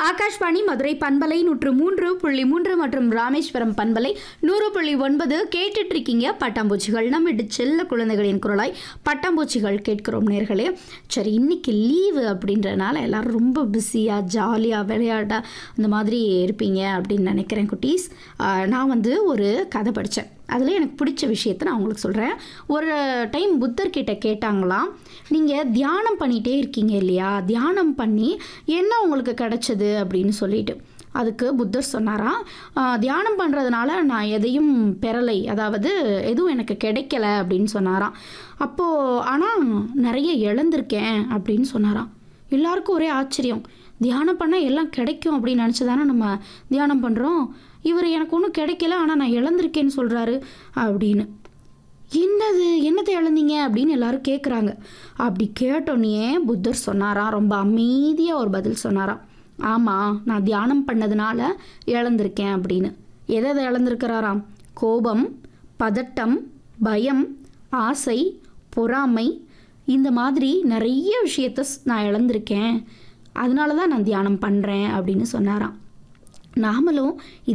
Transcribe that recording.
ஆகாஷ்வாணி மதுரை பண்பலை நூற்று மூன்று புள்ளி மூன்று மற்றும் ராமேஸ்வரம் பண்பலை நூறு புள்ளி ஒன்பது கேட்டுட்டு இருக்கீங்க பட்டாம்பூச்சிகள் நம்ம வீட்டு செல்ல குழந்தைகளின் குரலாய் பட்டாம்பூச்சிகள் கேட்கிறோம் நேர்களே சரி இன்னைக்கு லீவு அப்படின்றனால எல்லாரும் ரொம்ப பிஸியாக ஜாலியாக விளையாட அந்த மாதிரி இருப்பீங்க அப்படின்னு நினைக்கிறேன் குட்டீஸ் ஆஹ் நான் வந்து ஒரு கதை படித்தேன் அதில் எனக்கு பிடிச்ச விஷயத்த நான் உங்களுக்கு சொல்கிறேன் ஒரு டைம் புத்தர்கிட்ட கேட்டாங்களாம் நீங்கள் தியானம் பண்ணிகிட்டே இருக்கீங்க இல்லையா தியானம் பண்ணி என்ன உங்களுக்கு கிடைச்சது அப்படின்னு சொல்லிட்டு அதுக்கு புத்தர் சொன்னாராம் "ஆஹ், தியானம் பண்ணுறதுனால நான் எதையும் பெறலை அதாவது எதுவும் எனக்கு கிடைக்கல அப்படின்னு சொன்னாராம் அப்போது ஆனால் நிறைய இழந்திருக்கேன் அப்படின்னு சொன்னாராம் எல்லாருக்கும் ஒரே ஆச்சரியம் தியானம் பண்ணால் எல்லாம் கிடைக்கும் அப்படின்னு நினச்சி தானே நம்ம தியானம் பண்ணுறோம் இவர் எனக்கு ஒன்றும் கிடைக்கல ஆனால் நான் இழந்திருக்கேன்னு சொல்கிறாரு அப்படின்னு என்னது என்னத்தை இழந்தீங்க அப்படின்னு எல்லாரும் கேட்குறாங்க அப்படி கேட்டோன்னே புத்தர் சொன்னாராம் ரொம்ப அமைதியாக ஒரு பதில் சொன்னாராம் ஆமாம் நான் தியானம் பண்ணதுனால இழந்திருக்கேன் அப்படின்னு எதை எதை இழந்திருக்கிறாராம் கோபம் பதட்டம் பயம் ஆசை பொறாமை இந்த மாதிரி நிறைய விஷயத்த ஸ்- நான் இழந்திருக்கேன் அதனால தான் நான் தியானம் பண்ணுறேன் அப்படின்னு சொன்னாராம் நாமளும்